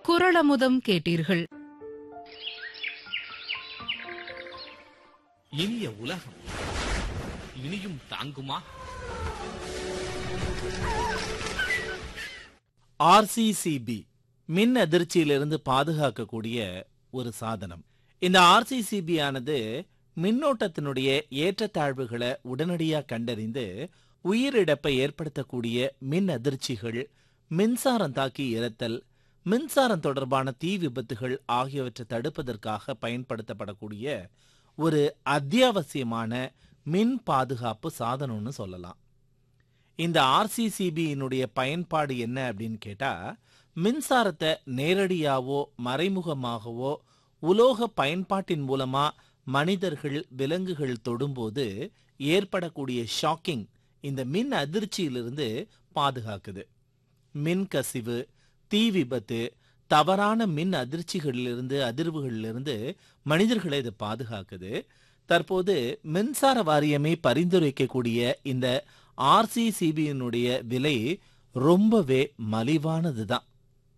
குரளமுதம் கேட்டீர்கள் இனிய உலகம் இனியும் தாங்குமா ஆர்சிசிபி மின் அதிர்ச்சியிலிருந்து பாதுகாக்கக்கூடிய ஒரு சாதனம் இந்த ஆர்சிசிபி ஆனது மின்னோட்டத்தினுடைய ஏற்றத்தாழ்வுகளை உடனடியாக கண்டறிந்து உயிரிழப்பை ஏற்படுத்தக்கூடிய மின் அதிர்ச்சிகள் மின்சாரம் தாக்கி இறத்தல் மின்சாரம் தொடர்பான தீ விபத்துகள் ஆகியவற்றை தடுப்பதற்காக பயன்படுத்தப்படக்கூடிய ஒரு அத்தியாவசியமான மின் பாதுகாப்பு சாதனம்னு சொல்லலாம் இந்த ஆர்சிசிபியினுடைய பயன்பாடு என்ன அப்படின்னு கேட்டா மின்சாரத்தை நேரடியாவோ மறைமுகமாகவோ உலோக பயன்பாட்டின் மூலமா மனிதர்கள் விலங்குகள் தொடும்போது ஏற்படக்கூடிய ஷாக்கிங் இந்த மின் அதிர்ச்சியிலிருந்து பாதுகாக்குது மின் கசிவு தீ விபத்து தவறான மின் அதிர்ச்சிகளிலிருந்து அதிர்வுகளிலிருந்து மனிதர்களை இது பாதுகாக்குது தற்போது மின்சார வாரியமே பரிந்துரைக்கக்கூடிய இந்த ஆர்சிசிபியினுடைய விலை ரொம்பவே மலிவானதுதான்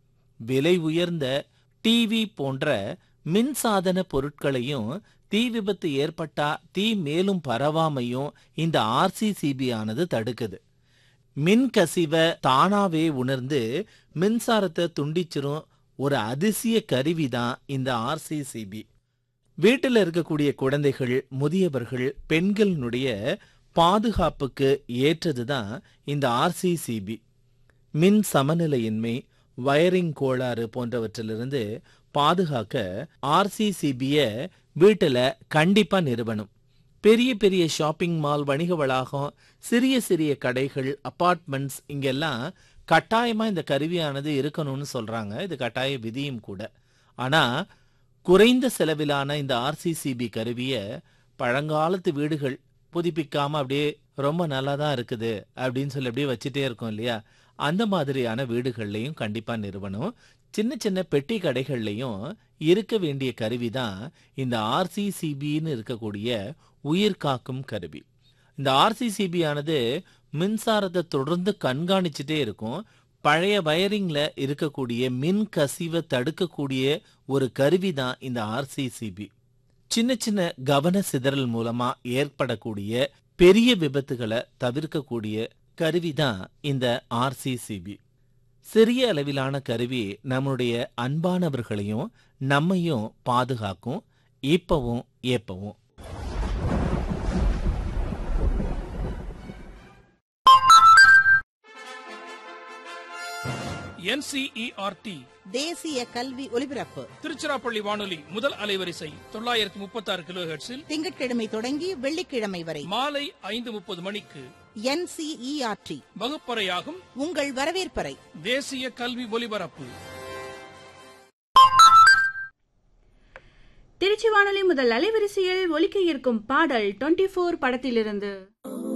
விலை உயர்ந்த டிவி போன்ற மின்சாதன பொருட்களையும் தீ விபத்து ஏற்பட்டா தீ மேலும் பரவாமையும் இந்த ஆர்சிசிபி ஆனது தடுக்குது மின் கசிவை தானாவே உணர்ந்து மின்சாரத்தை துண்டிச்சிரும் ஒரு அதிசய கருவி தான் இந்த ஆர்சிசிபி வீட்டில் இருக்கக்கூடிய குழந்தைகள் முதியவர்கள் பெண்களினுடைய பாதுகாப்புக்கு ஏற்றதுதான் இந்த ஆர்சிசிபி மின் சமநிலையின்மை வயரிங் கோளாறு போன்றவற்றிலிருந்து பாதுகாக்க ஆர்சிசிபிய வீட்டில் கண்டிப்பா நிறுவனம் பெரிய பெரிய ஷாப்பிங் மால் வணிக வளாகம் சிறிய சிறிய கடைகள் அபார்ட்மெண்ட்ஸ் இங்கெல்லாம் கட்டாயமா இந்த கருவியானது இருக்கணும்னு சொல்றாங்க இது கட்டாய விதியும் கூட ஆனா குறைந்த செலவிலான இந்த ஆர்சிசிபி கருவியை பழங்காலத்து வீடுகள் புதுப்பிக்காம அப்படியே ரொம்ப நல்லா தான் இருக்குது அப்படின்னு சொல்லி அப்படியே வச்சுட்டே இருக்கோம் இல்லையா அந்த மாதிரியான வீடுகள்லையும் கண்டிப்பா நிறுவனம் சின்ன சின்ன பெட்டி கடைகள்லையும் இருக்க வேண்டிய கருவி தான் இந்த ஆர்சிசிபின்னு இருக்கக்கூடிய உயிர் காக்கும் கருவி இந்த ஆர்சிசிபி ஆனது மின்சாரத்தை தொடர்ந்து கண்காணிச்சுட்டே இருக்கும் பழைய வயரிங்ல இருக்கக்கூடிய மின் கசிவை தடுக்கக்கூடிய ஒரு கருவி தான் இந்த ஆர்சிசிபி சின்ன சின்ன கவன சிதறல் மூலமா ஏற்படக்கூடிய பெரிய விபத்துகளை தவிர்க்கக்கூடிய கருவி தான் இந்த ஆர்சிசிபி சிறிய அளவிலான கருவி நம்முடைய அன்பானவர்களையும் நம்மையும் பாதுகாக்கும் இப்பவும் ஏப்பவும் என்சிஇஆர்டி தேசிய கல்வி ஒலிபரப்பு திருச்சிராப்பள்ளி வானொலி முதல் அலைவரிசை தொள்ளாயிரத்தி முப்பத்தி ஆறு கிலோ ஹெர்ட்ஸில் திங்கட்கிழமை தொடங்கி வெள்ளிக்கிழமை வரை மாலை ஐந்து முப்பது மணிக்கு என்சிஇஆர்டி வகுப்பறையாகும் உங்கள் வரவேற்பறை தேசிய கல்வி ஒலிபரப்பு திருச்சி வானொலி முதல் அலைவரிசையில் ஒலிக்க இருக்கும் பாடல் டுவெண்ட்டி ஃபோர் படத்திலிருந்து